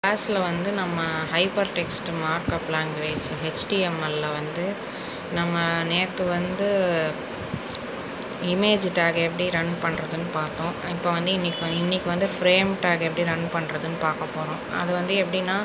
கிளாஸில் வந்து நம்ம ஹைப்பர் டெக்ஸ்ட் மார்க்அப் லாங்குவேஜ் ஹெச்டிஎம்எல்ல வந்து நம்ம நேற்று வந்து இமேஜ் டேக் எப்படி ரன் பண்ணுறதுன்னு பார்த்தோம் இப்போ வந்து இன்றைக்கி இன்றைக்கி வந்து ஃப்ரேம் டேக் எப்படி ரன் பண்ணுறதுன்னு பார்க்க போகிறோம் அது வந்து எப்படின்னா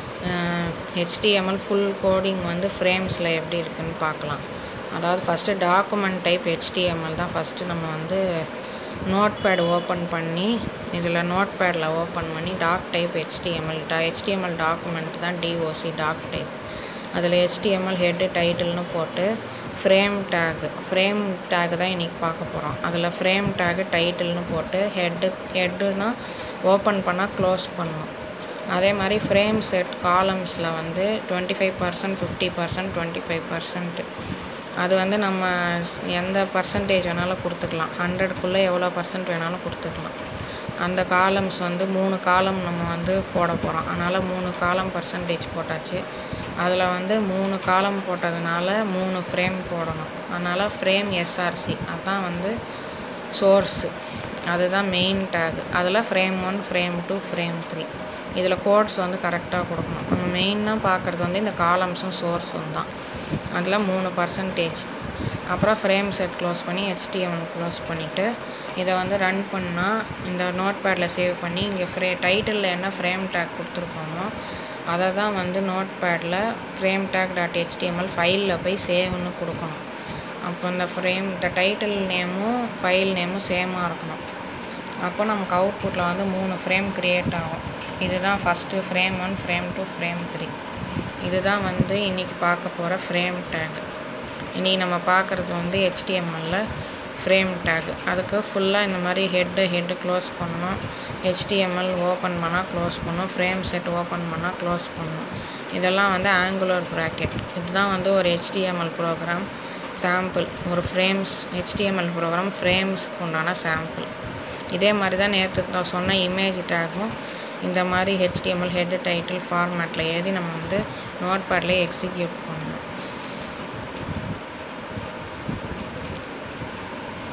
ஹெச்டிஎம்எல் ஃபுல் கோடிங் வந்து ஃப்ரேம்ஸில் எப்படி இருக்குன்னு பார்க்கலாம் அதாவது ஃபஸ்ட்டு டாக்குமெண்ட் டைப் ஹெச்டிஎம்எல் தான் ஃபஸ்ட்டு நம்ம வந்து நோட் பேட் ஓப்பன் பண்ணி இதில் நோட் பேடில் ஓப்பன் பண்ணி டாக் டைப் ஹெச்டிஎம்எல் டா ஹெச்டிஎம்எல் டாக்குமெண்ட் தான் டிஓசி டாக் டைப் அதில் ஹெச்டிஎம்எல் ஹெட்டு டைட்டில்னு போட்டு ஃப்ரேம் டேகு ஃப்ரேம் டேகு தான் இன்றைக்கி பார்க்க போகிறோம் அதில் ஃப்ரேம் டேகு டைட்டில்னு போட்டு ஹெட்டு ஹெட்டுனா ஓப்பன் பண்ணால் க்ளோஸ் பண்ணணும் அதே மாதிரி ஃப்ரேம் செட் காலம்ஸில் வந்து twenty five percent fifty percent twenty five percent அது வந்து நம்ம எந்த பர்சன்டேஜ் வேணாலும் கொடுத்துக்கலாம் ஹண்ட்ரட்குள்ளே எவ்வளோ பர்சன்ட் வேணாலும் கொடுத்துக்கலாம் அந்த காலம்ஸ் வந்து மூணு காலம் நம்ம வந்து போட போகிறோம் அதனால் மூணு காலம் பர்சன்டேஜ் போட்டாச்சு அதில் வந்து மூணு காலம் போட்டதுனால மூணு ஃப்ரேம் போடணும் அதனால் ஃப்ரேம் எஸ்ஆர்சி அதுதான் வந்து சோர்ஸு அதுதான் மெயின் டேக் அதில் frame one frame two frame three இதில் கோட்ஸ் வந்து கரெக்டாக கொடுக்கணும் நம்ம மெயினாக பார்க்குறது வந்து இந்த காலம்ஸும் சோர்ஸும் தான் அதில் மூணு பர்சன்டேஜ் அப்புறம் ஃப்ரேம் செட் க்ளோஸ் பண்ணி ஹெச்டிஎம்எல் க்ளோஸ் பண்ணிவிட்டு இதை வந்து ரன் பண்ணால் இந்த நோட் பேடில் சேவ் பண்ணி இங்கே ஃப்ரே டைட்டிலில் என்ன ஃப்ரேம் டேக் கொடுத்துருக்கோமோ அதை தான் வந்து நோட் பேடில் ஃப்ரேம் டேக் டாட் ஹெச்டிஎம்எல் ஃபைலில் போய் சேவ்னு கொடுக்கணும் அப்போ இந்த ஃப்ரேம் இந்த டைட்டில் நேமும் ஃபைல் நேமும் சேமாக இருக்கணும் அப்போ நமக்கு அவுட்புட்டில் வந்து மூணு ஃப்ரேம் க்ரியேட் ஆகும் இதுதான் first frame one frame two frame three இதுதான் வந்து இன்றைக்கி பார்க்க போகிற ஃப்ரேம் டேக் இன்றைக்கி நம்ம பார்க்குறது வந்து ஹெச்டிஎம்எல்ல ஃப்ரேம் டேக் அதுக்கு ஃபுல்லாக இந்த மாதிரி ஹெட்டு ஹெட்டு க்ளோஸ் பண்ணணும் ஹெச்டிஎம்எல் ஓப்பன் பண்ணால் க்ளோஸ் பண்ணணும் ஃப்ரேம் செட் ஓப்பன் பண்ணால் க்ளோஸ் பண்ணணும் இதெல்லாம் வந்து ஆங்குலர் ப்ராக்கெட் இதுதான் வந்து ஒரு ஹெச்டிஎம்எல் ப்ரோக்ராம் சாம்பிள் ஒரு ஃப்ரேம்ஸ் ஹெச்டிஎம்எல் ப்ரோக்ராம் ஃப்ரேம்ஸ்க்கு உண்டான சாம்பிள் இதே மாதிரி தான் நேற்று நான் சொன்ன இமேஜ் டேக்கும் இந்த மாதிரி ஹெச்டிஎம்எல் ஹெட் டைட்டில் ஃபார்மேட்டில் எழுதி நம்ம வந்து நோட் பேட்லேயே எக்ஸிக்யூட் பண்ணணும்